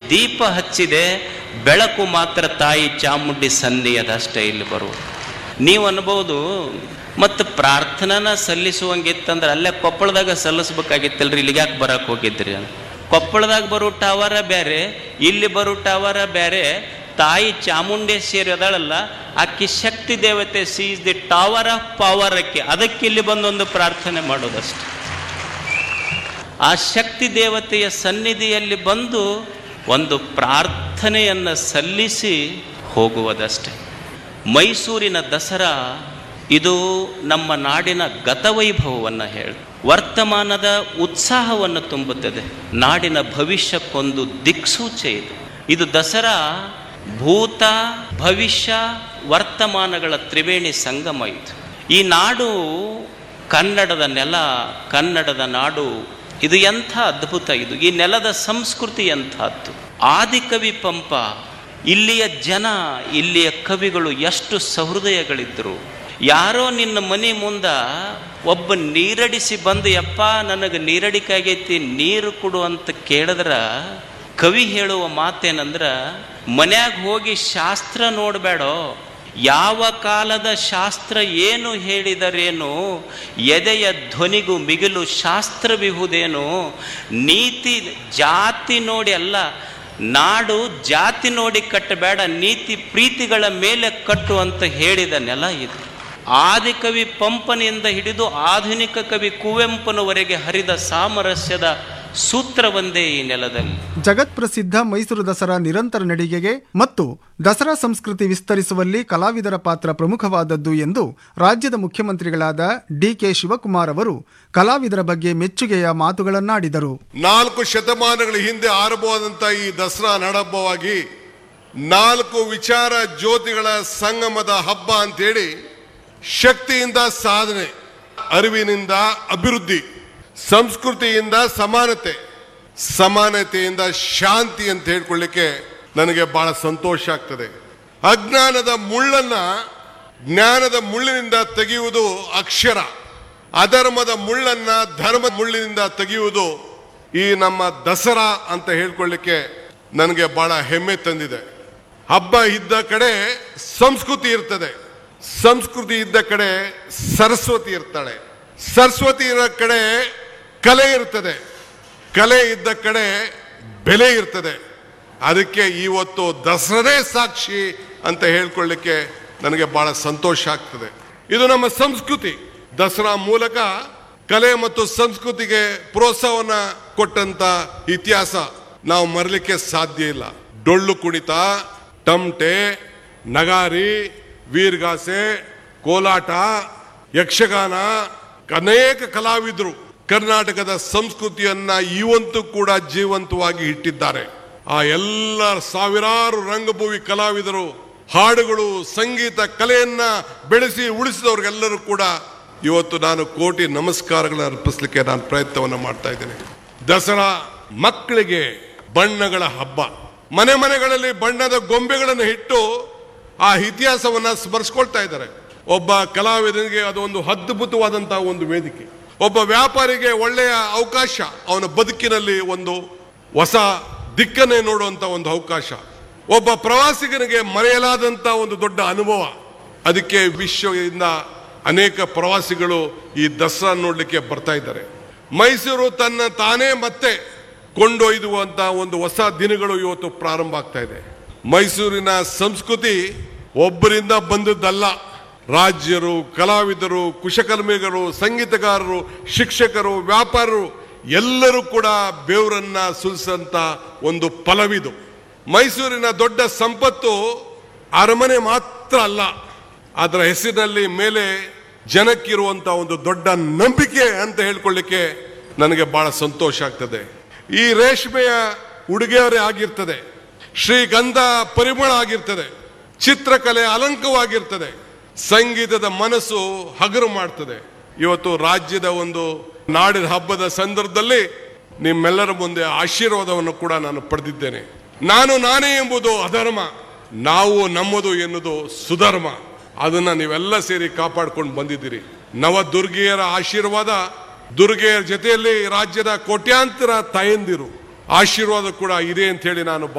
ದೀಪ ಹಚ್ಚಿದೆ ಬೆಳಕು ಮಾತ್ರ ತಾಯಿ ಚಾಮುಂಡಿ ಸನ್ನಿಯದಷ್ಟೇ ಇಲ್ಲಿ ಬರುವುದು ನೀವು ಅನ್ಬೋದು ಮತ್ತು ಪ್ರಾರ್ಥನಾನ ಸಲ್ಲಿಸುವಂಗಿತ್ತಂದ್ರೆ ಅಲ್ಲೇ ಕೊಪ್ಪಳದಾಗ ಸಲ್ಲಿಸ್ಬೇಕಾಗಿತ್ತಲ್ರಿ ಇಲ್ಲಿಗೆ ಯಾಕೆ ಬರಕ್ಕೆ ಹೋಗಿದ್ರಿ ಅಂತ ಕೊಪ್ಪಳದಾಗ ಬರೋ ಟವರ ಬೇರೆ ಇಲ್ಲಿ ಬರೋ ಟವರ ಬೇರೆ ತಾಯಿ ಚಾಮುಂಡೇಶ್ವರಿ ಅದಳಲ್ಲ ಆಕಿ ಶಕ್ತಿ ದೇವತೆ she's the tower of power ಅಕ್ಕಿ ಅದಕ್ಕೆ ಇಲ್ಲಿ ಬಂದೊಂದು ಪ್ರಾರ್ಥನೆ ಮಾಡೋದಷ್ಟೆ ಆ ಶಕ್ತಿ ದೇವತೆಯ ಸನ್ನಿಧಿಯಲ್ಲಿ ಬಂದು ಒಂದು ಪ್ರಾರ್ಥನೆಯನ್ನು ಸಲ್ಲಿಸಿ ಹೋಗುವುದಷ್ಟೆ ಮೈಸೂರಿನ ದಸರಾ ಇದು ನಮ್ಮ ನಾಡಿನ ಗತವೈಭವವನ್ನು ಹೇಳಿ ವರ್ತಮಾನದ ಉತ್ಸಾಹವನ್ನು ತುಂಬುತ್ತದೆ ನಾಡಿನ ಭವಿಷ್ಯಕ್ಕೊಂದು ದಿಕ್ಸೂಚೆ ಇದು ಇದು ದಸರಾ ಭೂತ ಭವಿಷ್ಯ ವರ್ತಮಾನಗಳ ತ್ರಿವೇಣಿ ಸಂಗಮ ಇದು ಈ ನಾಡು ಕನ್ನಡದ ನೆಲ ಕನ್ನಡದ ನಾಡು ಇದು ಎಂಥ ಅದ್ಭುತ ಇದು ಈ ನೆಲದ ಸಂಸ್ಕೃತಿ ಎಂಥದ್ದು ಆದಿಕವಿ ಪಂಪ ಇಲ್ಲಿಯ ಜನ ಇಲ್ಲಿಯ ಕವಿಗಳು ಎಷ್ಟು ಸಹೃದಯಗಳಿದ್ದರು ಯಾರೋ ನಿನ್ನ ಮನೆ ಮುಂದ ಒಬ್ಬ ನೀರಡಿಸಿ ಬಂದು ಯಪ್ಪ ನನಗೆ ನೀರಡಿಕಾಗೈತಿ ನೀರು ಕೊಡು ಅಂತ ಕೇಳಿದ್ರ ಕವಿ ಹೇಳುವ ಮಾತೇನಂದ್ರ ಮನ್ಯಾಗ ಹೋಗಿ ಶಾಸ್ತ್ರ ನೋಡಬೇಡೋ ಯಾವ ಕಾಲದ ಶಾಸ್ತ್ರ ಏನು ಹೇಳಿದರೇನು ಎದೆಯ ಧ್ವನಿಗೂ ಮಿಗಿಲು ಶಾಸ್ತ್ರವಿಹುದೇನು ನೀತಿ ಜಾತಿ ನೋಡಿ ಅಲ್ಲ ನಾಡು ಜಾತಿ ನೋಡಿ ಕಟ್ಟಬೇಡ ನೀತಿ ಪ್ರೀತಿಗಳ ಮೇಲೆ ಕಟ್ಟು ಅಂತ ಹೇಳಿದ ನೆಲ ಇದು ಆದಿಕವಿ ಪಂಪನಿಂದ ಹಿಡಿದು ಆಧುನಿಕ ಕವಿ ಕುವೆಂಪುನವರೆಗೆ ಹರಿದ ಸಾಮರಸ್ಯದ ಸೂತ್ರ ಒಂದೇ ಈ ನೆಲದಲ್ಲಿ ಜಗತ್ಪ್ರಸಿದ್ಧ ಮೈಸೂರು ದಸರಾ ನಿರಂತರ ನಡಿಗೆಗೆ ಮತ್ತು ದಸರಾ ಸಂಸ್ಕೃತಿ ವಿಸ್ತರಿಸುವಲ್ಲಿ ಕಲಾವಿದರ ಪಾತ್ರ ಪ್ರಮುಖವಾದದ್ದು ಎಂದು ರಾಜ್ಯದ ಮುಖ್ಯಮಂತ್ರಿಗಳಾದ ಡಿಕೆ ಶಿವಕುಮಾರ್ ಅವರು ಕಲಾವಿದರ ಬಗ್ಗೆ ಮೆಚ್ಚುಗೆಯ ಮಾತುಗಳನ್ನಾಡಿದರು ನಾಲ್ಕು ಶತಮಾನಗಳ ಹಿಂದೆ ಆರಂಭವಾದಂಥ ಈ ದಸರಾ ನಡಹಬ್ಬವಾಗಿ ನಾಲ್ಕು ವಿಚಾರ ಜ್ಯೋತಿಗಳ ಸಂಗಮದ ಹಬ್ಬ ಅಂತೇಳಿ ಶಕ್ತಿಯಿಂದ ಸಾಧನೆ ಅರಿವಿನಿಂದ ಅಭಿವೃದ್ಧಿ ಸಂಸ್ಕೃತಿಯಿಂದ ಸಮಾನತೆ ಸಮಾನತೆಯಿಂದ ಶಾಂತಿ ಅಂತ ಹೇಳ್ಕೊಳ್ಳಿಕ್ಕೆ ನನಗೆ ಬಹಳ ಸಂತೋಷ ಆಗ್ತದೆ ಅಜ್ಞಾನದ ಮುಳ್ಳನ್ನ ಜ್ಞಾನದ ಮುಳ್ಳಿನಿಂದ ತೆಗೆಯುವುದು ಅಕ್ಷರ ಅಧರ್ಮದ ಮುಳ್ಳನ್ನ ಧರ್ಮದ ಮುಳ್ಳಿನಿಂದ ತೆಗೆಯುವುದು ಈ ನಮ್ಮ ದಸರಾ ಅಂತ ಹೇಳ್ಕೊಳ್ಳಿಕ್ಕೆ ನನಗೆ ಬಹಳ ಹೆಮ್ಮೆ ತಂದಿದೆ ಹಬ್ಬ ಇದ್ದ ಕಡೆ ಸಂಸ್ಕೃತಿ ಇರ್ತದೆ ಸಂಸ್ಕೃತಿ ಇದ್ದ ಕಡೆ ಸರಸ್ವತಿ ಇರ್ತಾಳೆ ಸರಸ್ವತಿ ಇರೋ ಕಡೆ ಕಲೆ ಇರ್ತದೆ ಕಲೆ ಇದ್ದ ಕಡೆ ಬೆಲೆ ಇರ್ತದೆ ಅದಕ್ಕೆ ಇವತ್ತು ದಸರೇ ಸಾಕ್ಷಿ ಅಂತ ಹೇಳ್ಕೊಳ್ಳಿಕ್ಕೆ ನನಗೆ ಬಹಳ ಸಂತೋಷ ಆಗ್ತದೆ ಇದು ನಮ್ಮ ಸಂಸ್ಕೃತಿ ದಸರಾ ಮೂಲಕ ಕಲೆ ಮತ್ತು ಸಂಸ್ಕೃತಿಗೆ ಪ್ರೋತ್ಸಾಹವನ್ನ ಕೊಟ್ಟಂತ ಇತಿಹಾಸ ನಾವು ಮರಲಿಕ್ಕೆ ಸಾಧ್ಯ ಇಲ್ಲ ಡೊಳ್ಳು ಕುಣಿತ ಟಮಟೆ ನಗಾರಿ ವೀರ್ಗಾಸೆ ಕೋಲಾಟ ಯಕ್ಷಗಾನ ಅನೇಕ ಕಲಾವಿದರು ಕರ್ನಾಟಕದ ಸಂಸ್ಕೃತಿಯನ್ನ ಇವಂತೂ ಕೂಡ ಜೀವಂತವಾಗಿ ಇಟ್ಟಿದ್ದಾರೆ ಆ ಎಲ್ಲ ಸಾವಿರಾರು ರಂಗಭೂಮಿ ಕಲಾವಿದರು ಹಾಡುಗಳು ಸಂಗೀತ ಕಲೆಯನ್ನ ಬೆಳೆಸಿ ಉಳಿಸಿದವ್ರಿಗೆಲ್ಲರೂ ಕೂಡ ಇವತ್ತು ನಾನು ಕೋಟಿ ನಮಸ್ಕಾರಗಳನ್ನು ಅರ್ಪಿಸಲಿಕ್ಕೆ ನಾನು ಪ್ರಯತ್ನವನ್ನು ಮಾಡ್ತಾ ಇದ್ದೇನೆ ದಸರಾ ಮಕ್ಕಳಿಗೆ ಬಣ್ಣಗಳ ಹಬ್ಬ ಮನೆ ಮನೆಗಳಲ್ಲಿ ಬಣ್ಣದ ಗೊಂಬೆಗಳನ್ನು ಇಟ್ಟು ಆ ಇತಿಹಾಸವನ್ನ ಸ್ಮರಿಸ್ಕೊಳ್ತಾ ಇದ್ದಾರೆ ಒಬ್ಬ ಕಲಾವಿದನಿಗೆ ಅದು ಒಂದು ಅದ್ಭುತವಾದಂತಹ ಒಂದು ವೇದಿಕೆ ಒಬ್ಬ ವ್ಯಾಪಾರಿಗೆ ಒಳ್ಳೆಯ ಅವಕಾಶ ಅವನ ಬದುಕಿನಲ್ಲಿ ಒಂದು ಹೊಸ ದಿಕ್ಕನ್ನೇ ನೋಡುವಂತ ಒಂದು ಅವಕಾಶ ಒಬ್ಬ ಪ್ರವಾಸಿಗನಿಗೆ ಮರೆಯಲಾದಂತ ಒಂದು ದೊಡ್ಡ ಅನುಭವ ಅದಕ್ಕೆ ವಿಶ್ವದಿಂದ ಅನೇಕ ಪ್ರವಾಸಿಗಳು ಈ ದಸರಾ ನೋಡ್ಲಿಕ್ಕೆ ಬರ್ತಾ ಇದ್ದಾರೆ ಮೈಸೂರು ತನ್ನ ತಾನೇ ಮತ್ತೆ ಕೊಂಡೊಯ್ದುವಂತ ಒಂದು ಹೊಸ ದಿನಗಳು ಇವತ್ತು ಪ್ರಾರಂಭ ಆಗ್ತಾ ಇದೆ ಮೈಸೂರಿನ ಸಂಸ್ಕೃತಿ ಒಬ್ಬರಿಂದ ಬಂದದ್ದಲ್ಲ ರಾಜ್ಯರು ಕಲಾವಿದರು ಕುಶಕರ್ಮಿಗಳು ಸಂಗೀತಗಾರರು ಶಿಕ್ಷಕರು ವ್ಯಾಪಾರರು ಎಲ್ಲರೂ ಕೂಡ ಬೇವರನ್ನ ಸುಲಿಸಂತ ಒಂದು ಫಲವಿದು ಮೈಸೂರಿನ ದೊಡ್ಡ ಸಂಪತ್ತು ಅರಮನೆ ಮಾತ್ರ ಅಲ್ಲ ಅದರ ಹೆಸರಿನಲ್ಲಿ ಮೇಲೆ ಜನಕ್ಕಿರುವಂತ ಒಂದು ದೊಡ್ಡ ನಂಬಿಕೆ ಅಂತ ಹೇಳ್ಕೊಳ್ಳಿಕ್ಕೆ ನನಗೆ ಬಹಳ ಸಂತೋಷ ಆಗ್ತದೆ ಈ ರೇಷ್ಮೆಯ ಉಡುಗೆಯವರೇ ಆಗಿರ್ತದೆ ಶ್ರೀಗಂಧ ಪರಿಮಳ ಆಗಿರ್ತದೆ ಚಿತ್ರಕಲೆ ಅಲಂಕವಾಗಿರ್ತದೆ ಸಂಗೀತದ ಮನಸ್ಸು ಹಗರು ಮಾಡ್ತದೆ ಇವತ್ತು ರಾಜ್ಯದ ಒಂದು ನಾಡಿನ ಹಬ್ಬದ ಸಂದರ್ಭದಲ್ಲಿ ನಿಮ್ಮೆಲ್ಲರ ಮುಂದೆ ಆಶೀರ್ವಾದವನ್ನು ಕೂಡ ನಾನು ಪಡೆದಿದ್ದೇನೆ ನಾನು ನಾನೇ ಎಂಬುದು ಅಧರ್ಮ ನಾವು ನಮ್ಮದು ಎನ್ನುವುದು ಸುಧರ್ಮ ಅದನ್ನ ನೀವೆಲ್ಲ ಸೇರಿ ಕಾಪಾಡ್ಕೊಂಡು ಬಂದಿದ್ದೀರಿ ನವ ದುರ್ಗೆಯರ ಆಶೀರ್ವಾದ ದುರ್ಗೆಯರ ಜೊತೆಯಲ್ಲಿ ರಾಜ್ಯದ ಕೋಟ್ಯಾಂತರ ತಾಯಂದಿರು ಆಶೀರ್ವಾದ ಕೂಡ ಇದೆ ಅಂತ ಹೇಳಿ ನಾನು